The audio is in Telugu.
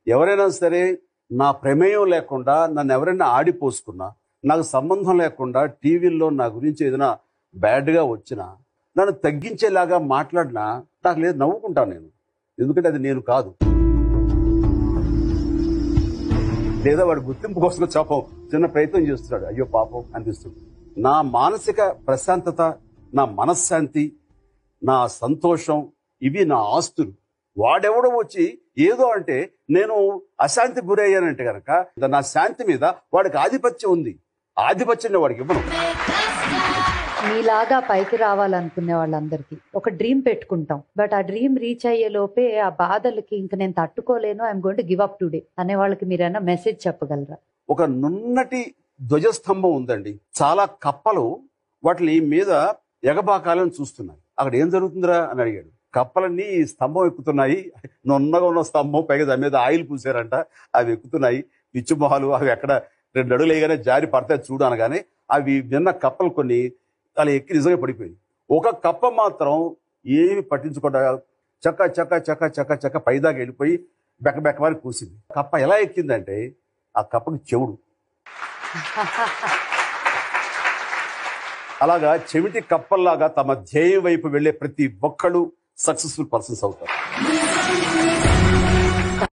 ఎవరైనా సరే నా ప్రమేయం లేకుండా నన్ను ఎవరైనా ఆడిపోసుకున్నా నాకు సంబంధం లేకుండా టీవీల్లో నా గురించి ఏదైనా బ్యాడ్గా వచ్చినా నన్ను తగ్గించేలాగా మాట్లాడినా నాకు లేదు నవ్వుకుంటాను నేను ఎందుకంటే అది నేను కాదు లేదా వాడు గుర్తింపు కోసం చెప్పం చిన్న ప్రయత్నం చేస్తున్నాడు అయ్యో పాపం అనిపిస్తుంది నా మానసిక ప్రశాంతత నా మనశ్శాంతి నా సంతోషం ఇవి నా ఆస్తులు వాడెవడో వచ్చి ఏదో అంటే నేను అశాంతి గురయ్యానంటే గనక నా శాంతి మీద వాడికి ఆధిపత్యం ఉంది ఆధిపత్యం వాడికి ఇవ్వను మీలాగా పైకి రావాలనుకునే వాళ్ళందరికీ ఒక డ్రీమ్ పెట్టుకుంటాం బట్ ఆ డ్రీమ్ రీచ్ అయ్యే లోపే ఆ బాధలకి ఇంక నేను తట్టుకోలేను I'm going to give up today అనే వాళ్ళకి మీరైనా మెసేజ్ చెప్పగలరా ఒక నున్నటి ధ్వజస్తంభం ఉందండి చాలా కప్పలు వాటిని మీద ఎగబాకాలని చూస్తున్నాయి అక్కడ ఏం జరుగుతుందిరా అని అడిగాడు కప్పలన్నీ ఈ స్తంభం ఎక్కుతున్నాయి నున్నగా ఉన్న స్తంభం పైగా దాని మీద ఆయిల్ పూసారంట అవి ఎక్కుతున్నాయి పిచ్చి మొహాలు అవి ఎక్కడ రెండు అడుగులు వేయగానే జారి పడతాయి చూడు అనగానే అవి విన్న కప్పలు కొన్ని అలా ఎక్కి నిజంగా పడిపోయింది ఒక కప్ప మాత్రం ఏమి పట్టించుకోకుండా చక్క చక్క చక్క చక్క చక్క పైదాకా వెళ్ళిపోయి బెక్క బెక్కమని కూసింది కప్ప ఎలా ఎక్కిందంటే ఆ కప్పకి చెవుడు అలాగా చెవిటి కప్పల్లాగా తమ ధ్యేయం వైపు వెళ్ళే ప్రతి ఒక్కళ్ళు సక్సెస్ఫుల్ పర్సన్స్ అవుతారు